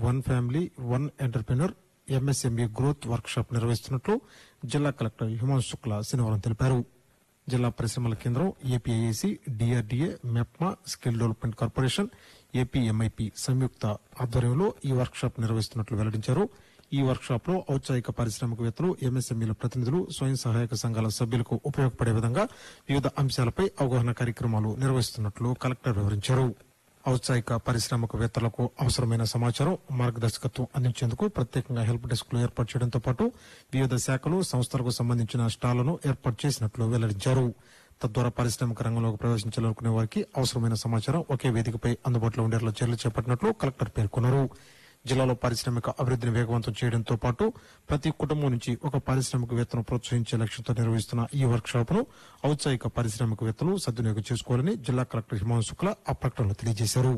one family one entrepreneur MSME growth workshop నిర్వహిస్తున్నట్లు జిల్లా collector Himanshu Shukla శనివారం తెలిపారు జిల్లా పరిశ్రమల కేంద్రం APIAC DRDA MEPMA skill development corporation APMIP సంయుక్త ఆధ్వర్యంలో ఈ వర్క్ షాప్ నిర్వహిస్తున్నట్లు వెల్లడించారు ఈ వర్క్ షాప్ లో ఔత్సాహిక పారిశ్రామికవేత్తలు ఎంఎస్ఎంఈల ప్రతినిధులు స్వయం సహాయక సంఘాల సభ్యులకు ఉపయోగపడే విధంగా వివిధ అంశాలపై అవగాహన కార్యక్రమాలు నిర్వహిస్తున్నట్లు కలెక్టర్ వివరించారు ఔత్సాహిక పారిశ్రామికవేత్తలకు అవసరమైన సమాచారం మార్గదర్శకత్వం అందించేందుకు ప్రత్యేకంగా హెల్ప్ డెస్క్లు ఏర్పాటు చేయడంతో పాటు వివిధ శాఖలు సంస్థలకు సంబంధించిన స్టాళ్లను ఏర్పాటు చేసినట్లు వెల్లడించారు తద్వారా పారిశ్రామిక రంగంలోకి ప్రవేశించాలనుకునే వారికి అవసరమైన సమాచారం ఒకే వేదికపై అందుబాటులో ఉండేలా చర్యలు చేపట్టినట్లు కలెక్టర్ పేర్కొన్నారు జిల్లాలో పారిశ్రామిక అభివృద్ధిని వేగవంతం చేయడంతో పాటు ప్రతి కుటుంబం నుంచి ఒక పారిశ్రామికవేత్తను ప్రోత్సహించే లక్ష్యంతో నిర్వహిస్తున్న ఈ వర్క్ షాప్ ను ఔత్సాహిక పారిశ్రామికవేత్తలు సద్వినియోగం చేసుకోవాలని జిల్లా కలెక్టర్ హిమాంశు శుక్లా ఆ ప్రకటనలో తెలియజేశారు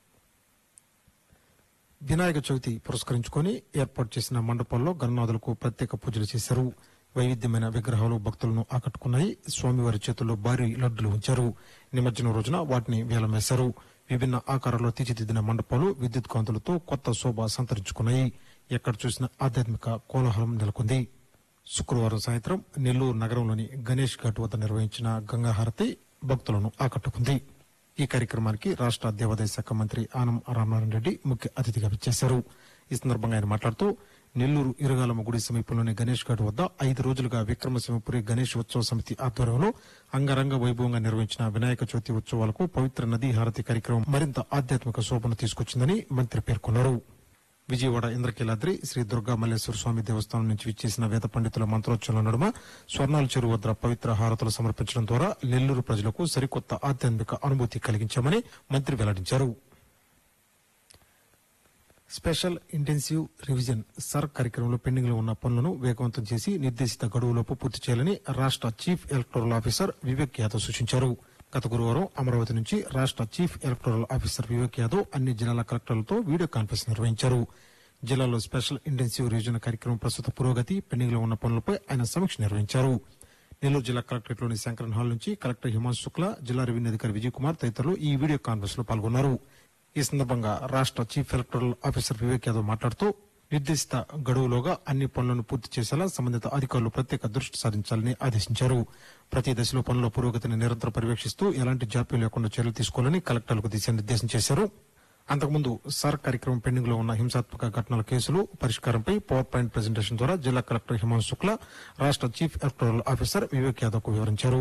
వినాయక చవితి పురస్కరించుకొని ఏర్పాటు చేసిన మండపాల్లో గణనాథులకు ప్రత్యేక పూజలు చేశారు వైవిధ్యమైన విగ్రహాలు భక్తులను ఆకట్టుకున్నాయి స్వామివారి చేతుల్లో భారీ లడ్డులు ఉంచారు నిమజ్జనం రోజున వాటిని వేలం వేశారు విభిన్న ఆకారాల్లో తీర్చిదిద్దిన మండపాలు విద్యుత్ కాంతులతో కొత్త శోభ సంతరించుకున్నాయి ఎక్కడ చూసిన ఆధ్యాత్మిక కోలాహలం నెలకొంది శుక్రవారం సాయంత్రం నెల్లూరు నగరంలోని గణేష్ ఘాట్ వద్ద నిర్వహించిన గంగాహారతి భక్తులను ఆకట్టుకుంది ఈ కార్యక్రమానికి రాష్ట దేవాదాయ శాఖ మంత్రి ఆనం రామనారాయణ రెడ్డి ముఖ్య అతిథిగా విచ్చేశారు ఈ సందర్భంగా ఆయన మాట్లాడుతూ నెల్లూరు ఇరుగాలమ్మ గుడి సమీపంలోని గణేష్ ఘాట్ వద్ద ఐదు రోజులుగా విక్రమసింహపురి గణేష్ ఉత్సవ సమితి ఆధ్వర్యంలో అంగరంగ వైభవంగా నిర్వహించిన వినాయక చవితి ఉత్సవాలకు పవిత్ర నదీ హారతి కార్యక్రమం మరింత ఆధ్యాత్మిక శోభను తీసుకొచ్చిందని మంత్రి పేర్కొన్నారు విజయవాడ ఇంద్రకీలాద్రి శ్రీ దుర్గా మల్లేశ్వర స్వామి దేవస్థానం నుంచి విచ్చేసిన వేద పండితుల మంత్రోచ్చరణ నడుమ స్వర్ణాల చెరువు వద్ద పవిత్ర హారతులు సమర్పించడం ద్వారా నెల్లూరు ప్రజలకు సరికొత్త ఆధ్యాత్మిక అనుభూతి కలిగించామని మంత్రి వెల్లడించారు స్పెషల్ ఇంటెన్సివ్ రివిజన్ సర్ కార్యక్రమంలో పెండింగ్ లో ఉన్న పనులను వేగవంతం చేసి నిర్దేశిత గడువులోపు పూర్తి చేయాలని రాష్ట chief electoral officer Vivek Yadav సూచించారు గత గురువారం అమరావతి నుంచి రాష్ట chief electoral officer Vivek Yadav అన్ని జిల్లాల కలెక్టర్లతో వీడియో కాన్ఫరెన్స్ నిర్వహించారు జిల్లాలో స్పెషల్ ఇంటెన్సివ్ రివిజన్ కార్యక్రమం ప్రస్తుత పురోగతి పెండింగ్ లో ఉన్న పనులపై ఆయన సమీక్ష నిర్వహించారు నెల్లూరు జిల్లా కలెక్టరేట్లోని శంకరన్ హాల్ నుంచి కలెక్టర్ హిమాంశు శుక్లా జిల్లా రెవెన్యూ అధికారి విజయ్ కుమార్ తదితరులు ఈ వీడియో కాన్ఫరెన్స్ లో పాల్గొన్నారు ఈ సందర్భంగా రాష్ట chief electoral officer Vivek Yadav మాట్లాడుతూ నిర్దేశిత గడువులోగా అన్ని పనులను పూర్తి చేసేలా సంబంధిత అధికారులు ప్రత్యేక దృష్టి సారించాలని ఆదేశించారు ప్రతి దశలో పనుల పురోగతిని నిరంతరం పర్యవేక్షిస్తూ ఎలాంటి జాప్యం లేకుండా చర్యలు తీసుకోవాలని కలెక్టర్లకు దిశానిర్దేశం చేశారు అంతకుముందు సార్ కార్యక్రమం పెండింగ్ లో ఉన్న హింసాత్మక ఘటనల కేసులు పరిష్కారంపై పవర్ పాయింట్ ప్రెజెంటేషన్ ద్వారా జిల్లా కలెక్టర్ హిమాంశు శుక్లా రాష్ట chief electoral officer Vivek Yadav కు వివరించారు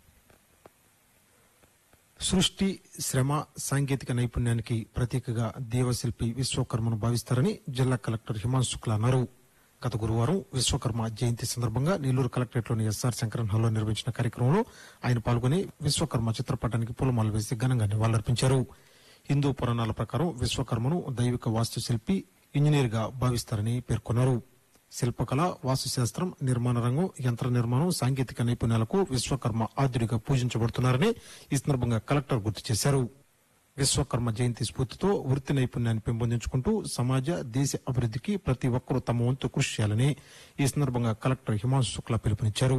సృష్టి శ్రమ సాంకేతిక నైపుణ్యానికి ప్రతీకగా దేవశిల్పి విశ్వకర్మను భావిస్తారని జిల్లా కలెక్టర్ హిమాంశు శుక్లా అన్నారు గత గురువారం విశ్వకర్మ జయంతి సందర్భంగా నెల్లూరు కలెక్టరేట్లోని ఎస్ఆర్ శంకరన్ హాల్లో నిర్వహించిన కార్యక్రమంలో ఆయన పాల్గొని విశ్వకర్మ చిత్రపటానికి పూలమాల వేసి ఘనంగా నివాళులర్పించారు హిందూ పురాణాల ప్రకారం విశ్వకర్మను దైవిక వాస్తుశిల్పి ఇంజనీర్ గా భావిస్తారని పేర్కొన్నారు శిల్పకళ వాస్తుశాస్త్రం నిర్మాణ రంగం యంత్ర నిర్మాణం సాంకేతిక నైపుణ్యాలకు విశ్వకర్మ ఆద్యుడిగా పూజించబడుతున్నారని ఈ సందర్భంగా కలెక్టర్ గుర్తు చేశారు విశ్వకర్మ జయంతి స్ఫూర్తితో వృత్తి నైపుణ్యాన్ని పెంపొందించుకుంటూ సమాజ దేశ అభివృద్ధికి ప్రతి ఒక్కరూ తమ వంతు కృషి చేయాలని ఈ సందర్భంగా కలెక్టర్ హిమాంశు శుక్లా పిలుపునిచ్చారు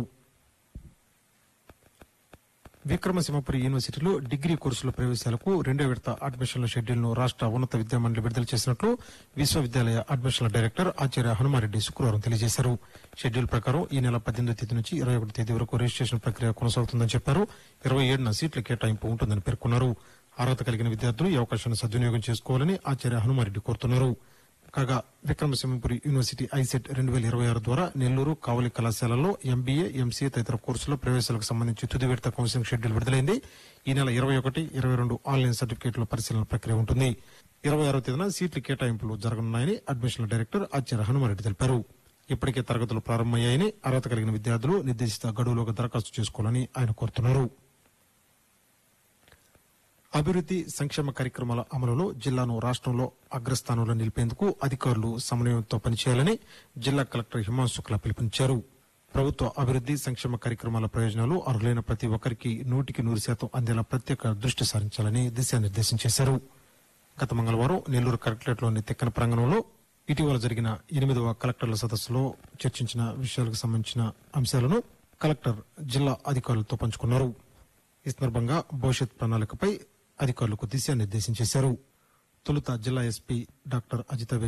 విక్రమసింహపురి యూనివర్సిటీలో డిగ్రీ కోర్సుల ప్రవేశాలకు రెండో విడత అడ్మిషన్ల షెడ్యూల్ ను రాష్ట ఉన్నత విద్యామండలి విడుదల చేసినట్లు విశ్వవిద్యాలయ అడ్మిషన్ల డైరెక్టర్ ఆచార్య హనుమారెడ్డి శుక్రవారం తెలియజేశారు షెడ్యూల్ ప్రకారం ఈ నెల పద్దెనిమిదో తేదీ నుంచి ఇరవై ఒకటి తేదీ వరకు రిజిస్ట్రేషన్ ప్రక్రియ కొనసాగుతుందని చెప్పారు ఇరవై ఏడున సీట్ల కేటాయింపు ఉంటుందని పేర్కొన్నారు అర్హత కలిగిన విద్యార్థులు ఈ అవకాశాన్ని సద్వినియోగం చేసుకోవాలని ఆచార్య హనుమారెడ్డి కోరుతున్నారు కాగా విక్రమసింహపురి యూనివర్సిటీ ఐసెట్ రెండు వేల ఇరవై ఆరు ద్వారా నెల్లూరు కావలి కళాశాలలో ఎంబీఏ ఎంసీఏ తదితర కోర్సుల ప్రవేశాలకు సంబంధించి తుది విడత కౌన్సిలింగ్ షెడ్యూల్ విడుదలైంది ఈ నెల ఇరవై ఒకటి ఇరవై రెండు ఆన్లైన్ సర్టిఫికేట్ల పరిశీలన ప్రక్రియ ఉంటుంది ఇరవై ఆరో తేదీన సీట్ల కేటాయింపులు జరగనున్నాయని అడ్మిషన్ల డైరెక్టర్ ఆచార్య హనుమారెడ్డి తెలిపారు ఇప్పటికే తరగతులు ప్రారంభమయ్యాయని అర్హత కలిగిన విద్యార్థులు నిర్దేశిత గడువులోగా దరఖాస్తు చేసుకోవాలని ఆయన కోరుతున్నారు అభివృద్ది సంక్షేమ కార్యక్రమాల అమలులో జిల్లాను రాష్ట్రంలో అగ్రస్థానంలో నిలిపేందుకు అధికారులు సమన్వయంతో పనిచేయాలని జిల్లా కలెక్టర్ హిమాంశు శుక్లా పిలుపునిచ్చారు ప్రభుత్వ అభివృద్ది సంక్షేమ కార్యక్రమాల ప్రయోజనాలు అర్హులైన ప్రతి ఒక్కరికి నూటికి నూరు శాతం అందేలా ప్రత్యేక దృష్టి సారించాలని దిశానిర్దేశం చేశారు గత మంగళవారం నెల్లూరు కలెక్టరేట్లోని తెక్కన ప్రాంగణంలో ఇటీవల జరిగిన ఎనిమిదవ కలెక్టర్ల సదస్సులో చర్చించిన విషయాలకు సంబంధించిన అంశాలను కలెక్టర్ జిల్లా అధికారులతో పంచుకున్నారు ఈ సందర్భంగా భవిష్యత్ ప్రణాళికపై అధికారులకు దిశానిర్దేశం చేశారు తొలుత జిల్లా ఎస్పీ డాక్టర్ అజిత